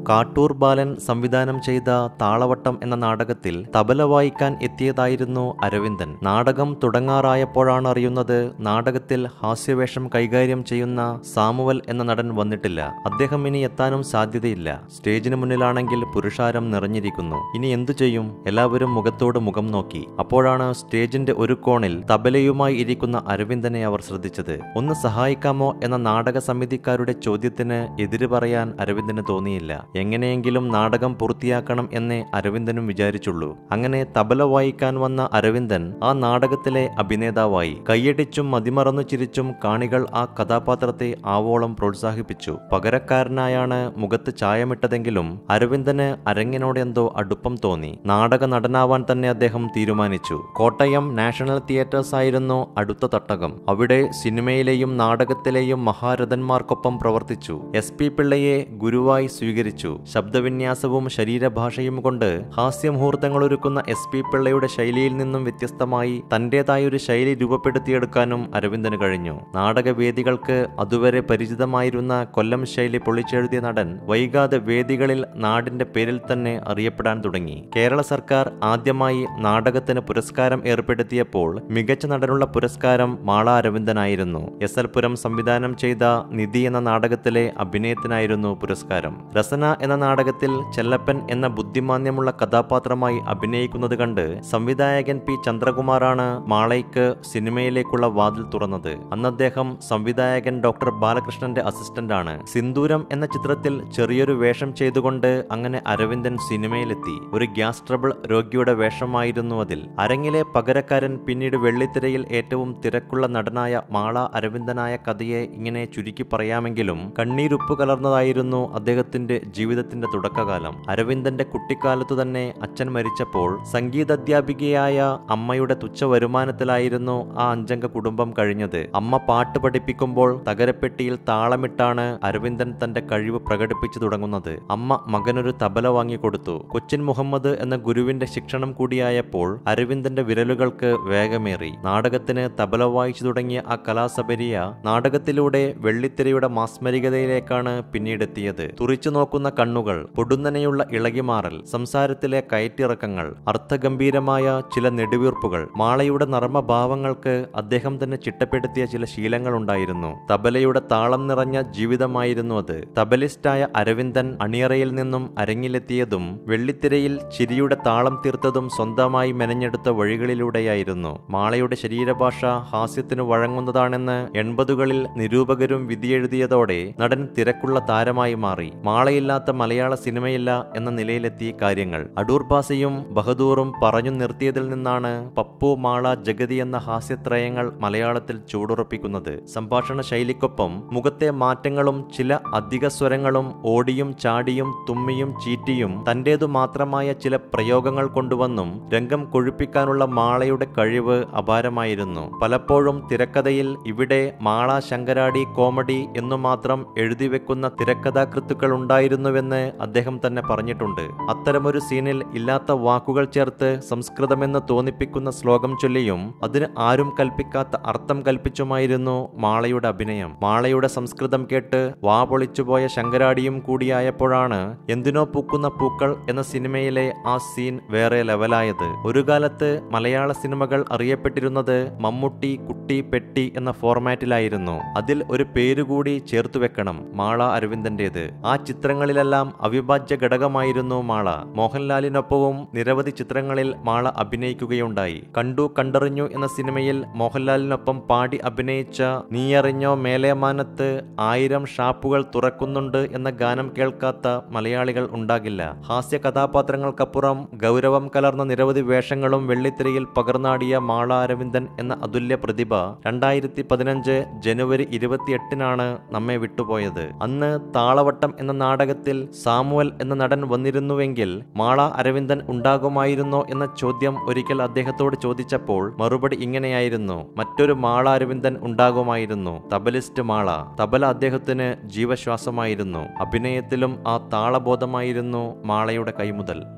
കാട്ടൂർ ബാലൻ സംവിധാനം ചെയ്ത താളവട്ടം എന്ന നാടകത്തിൽ തബല വായിക്കാൻ എത്തിയതായിരുന്നു അരവിന്ദൻ നാടകം തുടങ്ങാറായപ്പോഴാണ് അറിയുന്നത് നാടകത്തിൽ ഹാസ്യവേഷം കൈകാര്യം ചെയ്യുന്ന സാമുവൽ എന്ന നടൻ വന്നിട്ടില്ല അദ്ദേഹം ഇനി എത്താനും സാധ്യതയില്ല സ്റ്റേജിന് മുന്നിലാണെങ്കിൽ പുരുഷാരം നിറഞ്ഞിരിക്കുന്നു ഇനി എന്തു ചെയ്യും എല്ലാവരും മുഖത്തോട് മുഖം നോക്കി അപ്പോഴാണ് സ്റ്റേജിന്റെ ഒരു കോണിൽ തബലയുമായി ഇരിക്കുന്ന അരവിന്ദനെ അവർ ശ്രദ്ധിച്ചത് ഒന്ന് സഹായിക്കാമോ എന്ന നാടക സമിതിക്കാരുടെ ചോദ്യത്തിന് എതിര് പറയാൻ അരവിന്ദന് തോന്നിയില്ല എങ്ങനെയെങ്കിലും നാടകം പൂർത്തിയാക്കണം എന്നേ അരവിന്ദനും വിചാരിച്ചുള്ളൂ അങ്ങനെ തബല വായിക്കാൻ വന്ന അരവിന്ദൻ ആ നാടകത്തിലെ അഭിനേതാവായി കൈയടിച്ചും മതിമറന്നു ചിരിച്ചും കാണികൾ ആ കഥാപാത്രത്തെ ആവോളം പ്രോത്സാഹിപ്പിച്ചു പകരക്കാരനായാണ് മുഖത്ത് ചായമിട്ടതെങ്കിലും അരവിന്ദന് അരങ്ങിനോട് എന്തോ അടുപ്പം തോന്നി നാടക നടനാവാൻ തന്നെ അദ്ദേഹം തീരുമാനിച്ചു കോട്ടയം നാഷണൽ തിയേറ്റേഴ്സ് ആയിരുന്നു അടുത്ത തട്ടകം അവിടെ സിനിമയിലെയും നാടകത്തിലെയും മഹാരഥന്മാർക്കൊപ്പം പ്രവർത്തിച്ചു എസ് പി പിള്ളയെ ഗുരുവായി സ്വീകരിച്ചു ശബ്ദവിന്യാസവും ശരീരഭാഷയും കൊണ്ട് ഹാസ്യമുഹൂർത്തങ്ങളൊരുക്കുന്ന എസ് പി പിള്ളയുടെ ശൈലിയിൽ നിന്നും വ്യത്യസ്തമായി തന്റേതായൊരു ശൈലി രൂപപ്പെടുത്തിയെടുക്കാനും അരവിന്ദന് കഴിഞ്ഞു നാടകവേദികൾക്ക് അതുവരെ പരിചിതമായിരുന്ന കൊല്ലം ശൈലി പൊളിച്ചെഴുതിയ നടൻ വൈകാതെ വേദികളിൽ നാടിന്റെ പേരിൽ തന്നെ അറിയപ്പെടാൻ തുടങ്ങി കേരള സർക്കാർ ആദ്യമായി നാടകത്തിന് പുരസ്കാരം ഏർപ്പെടുത്തിയപ്പോൾ മികച്ച നടനുള്ള പുരസ്കാരം മാള അരവിന്ദനായിരുന്നു എസ് എൽ പുരം സംവിധാനം ചെയ്ത നിധി എന്ന നാടകത്തിലെ അഭിനയത്തിനായിരുന്നു പുരസ്കാരം രസന എന്ന നാടകത്തിൽ ചെല്ലപ്പൻ എന്ന ബുദ്ധിമാന്യമുള്ള കഥാപാത്രമായി അഭിനയിക്കുന്നത് കണ്ട് സംവിധായകൻ പി ചന്ദ്രകുമാറാണ് മാളയ്ക്ക് സിനിമയിലേക്കുള്ള വാതിൽ തുറന്നത് അന്ന് അദ്ദേഹം സംവിധായകൻ ഡോക്ടർ ബാലകൃഷ്ണന്റെ അസിസ്റ്റന്റാണ് സിന്ദൂരം എന്ന ചിത്രത്തിൽ ചെറിയൊരു വേഷം ചെയ്തുകൊണ്ട് അങ്ങനെ അരവിന്ദൻ സിനിമയിലെത്തി ഒരു ഗ്യാസ് ട്രബിൾ രോഗിയുടെ വേഷമായിരുന്നു അതിൽ അരങ്ങിലെ പകരക്കാരൻ പിന്നീട് വെള്ളിത്തിരയിൽ ഏറ്റവും തിരക്കുള്ള നടനായ മാള അരവിന്ദനായ കഥയെ ഇങ്ങനെ ചുരുക്കി പറയാമെങ്കിലും കണ്ണീരുപ്പ് കലർന്നതായിരുന്നു അദ്ദേഹത്തിന്റെ ജീവിതത്തിന്റെ തുടക്കകാലം അരവിന്ദന്റെ കുട്ടിക്കാലത്തു തന്നെ അച്ഛൻ മരിച്ചപ്പോൾ സംഗീതാധ്യാപികയായ അമ്മയുടെ തുച്ഛ വരുമാനത്തിലായിരുന്നു ആ അഞ്ചംഗ കുടുംബം കഴിഞ്ഞത് അമ്മ പാട്ട് പഠിപ്പിക്കുമ്പോൾ തകരപ്പെട്ടിയിൽ താളമിട്ടാണ് അരവിന്ദൻ തന്റെ കഴിവ് പ്രകടിപ്പിച്ചു തുടങ്ങുന്നത് അമ്മ മകനൊരു തബല വാങ്ങിക്കൊടുത്തു കൊച്ചിൻ മുഹമ്മദ് എന്ന ഗുരുവിന്റെ ശിക്ഷണം കൂടിയായപ്പോൾ അരവിന്ദന്റെ വിരലുകൾക്ക് വേഗമേറി നാടകത്തിന് തബല വായിച്ചു തുടങ്ങിയ ആ കലാസബരിയ നാടകത്തിലൂടെ വെള്ളിത്തിരയുടെ മാസ്മരികതയിലേക്കാണ് പിന്നീടെത്തിയത് തുറിച്ചു നോക്കുന്ന കണ്ണുകൾ പൊടുന്നനെയുള്ള ഇളകിമാറൽ സംസാരത്തിലെ കയറ്റിറക്കങ്ങൾ അർത്ഥഗംഭീരമായ ചില നെടുവീർപ്പുകൾ മാളയുടെ നർമ്മഭാവങ്ങൾക്ക് അദ്ദേഹം തന്നെ ചിട്ടപ്പെടുത്തിയ ചില ശീലങ്ങളുണ്ടായിരുന്നു തബലയുടെ താളം നിറഞ്ഞ ജീവിതമായിരുന്നു അത് തബലിസ്റ്റായ അരവിന്ദൻ അണിയറയിൽ നിന്നും അരങ്ങിലെത്തിയതും വെള്ളിത്തിരയിൽ ചിരിയുടെ താളം തീർത്തതും സ്വന്തമായി മെനഞ്ഞെടുത്ത വഴികളിലൂടെയായിരുന്നു മാളയുടെ ശരീരഭാഷ ഹാസ്യത്തിനു വഴങ്ങുന്നതാണെന്ന് എൺപതുകളിൽ നിരൂപകരും വിധിയെഴുതിയതോടെ നടൻ തിരക്കുള്ള താരമായി മാറി മാളയില്ലാത്ത മലയാള സിനിമയില്ല എന്ന നിലയിലെത്തി കാര്യങ്ങൾ അടൂർ ഭാസയും ബഹദൂറും പറഞ്ഞു നിർത്തിയതിൽ നിന്നാണ് പപ്പു മാള ജഗതി എന്ന ഹാസ്യത്രയങ്ങൾ മലയാളത്തിൽ ചൂടുറപ്പിക്കുന്നത് സംഭാഷണ ശൈലിക്കൊപ്പം മുഖത്തെ മാറ്റങ്ങളും ചില അധിക സ്വരങ്ങളും ഓടിയും ചാടിയും തുമ്മിയും ചീറ്റിയും തന്റേതു മാത്രമായ ചില പ്രയോഗങ്ങൾ കൊണ്ടുവന്നും രംഗം കൊഴുപ്പിക്കാനുള്ള മാളയുടെ കഴിവ് അപാരമായിരുന്നു പലപ്പോഴും തിരക്കഥയിൽ ഇവിടെ മാള ശങ്കരാടി കോമഡി എന്നു മാത്രം എഴുതി വെക്കുന്ന തിരക്കഥാകൃത്തുക്കൾ ഉണ്ടായിരുന്നുവെന്ന് അദ്ദേഹം തന്നെ പറഞ്ഞിട്ടുണ്ട് അത്തരമൊരു സീനിൽ ഇല്ലാത്ത വാക്കുകൾ ചേർത്ത് സംസ്കൃതമെന്ന് തോന്നിപ്പിക്കുന്ന ശ്ലോകം ചൊല്ലിയും അതിന് ആരും കൽപ്പിക്കാത്ത അർത്ഥം കൽപ്പിച്ചുമായിരുന്നു മാളയുടെ അഭിനയം മാളയുടെ സംസ്കൃതം കേട്ട് വാ പൊളിച്ചുപോയ ശങ്കരാടിയും കൂടിയായപ്പോഴാണ് എന്തിനോ പൂക്കുന്ന പൂക്കൾ എന്ന സിനിമയിലെ ആ സീൻ വേറെ ലെവലായത് ഒരു കാലത്ത് മലയാള സിനിമകൾ അറിയപ്പെട്ടിരുന്നത് മമ്മൂട്ടി കുട്ടി പെട്ടി എന്ന ഫോർമാറ്റിലായിരുന്നു അതിൽ ഒരു പേരുകൂടി ചേർത്തു വെക്കണം മാള അരവിന്ദന്റേത് ആ ചിത്രങ്ങളിലെല്ലാം അവിഭാജ്യ ഘടകമായിരുന്നു മാള മോഹൻലാലിനൊപ്പവും നിരവധി ചിത്രങ്ങളിൽ മാള അഭിനയിക്കുകയുണ്ടായി കണ്ടു കണ്ടറിഞ്ഞു എന്ന സിനിമയിൽ മോഹൻലാലിനൊപ്പം പാടി അഭിനയിച്ച നീയറിഞ്ഞോ മേലേമാനത്ത് ആയിരം ഷാപ്പുകൾ തുറക്കുന്നുണ്ട് എന്ന ഗാനം കേൾക്കാത്ത മലയാളികൾ ഉണ്ടാകില്ല ഹാസ്യ കഥാപാത്രങ്ങൾക്കപ്പുറം ഗൗരവം കലർന്ന നിരവധി വേഷങ്ങളും വെള്ളിത്തിരയിൽ പകർന്നാടിയ മാള അരവിന്ദൻ എന്ന അതുല്യ പ്രതിഭ രണ്ടായിരത്തി പതിനഞ്ച് ജനുവരി ഇരുപത്തിയെട്ടിനാണ് നമ്മെ വിട്ടുപോയത് അന്ന് താളവട്ടം എന്ന നാടകത്തിൽ സാമുവൽ എന്ന നടൻ വന്നിരുന്നുവെങ്കിൽ മാള അരവിന്ദൻ ഉണ്ടാകുമായിരുന്നോ എന്ന ചോദ്യം ഒരിക്കൽ അദ്ദേഹത്തോട് ചോദിച്ചപ്പോൾ മറുപടി ഇങ്ങനെയായിരുന്നു മറ്റൊരു മാള അരവിന്ദൻ ഉണ്ടാകുമായിരുന്നു തബലിസ്റ്റ് മാള തബല അദ്ദേഹത്തിന് ജീവശ്വാസമായിരുന്നു അഭിനയത്തിലും ആ താളബോധമായിരുന്നു മാളയുടെ കൈമുതൽ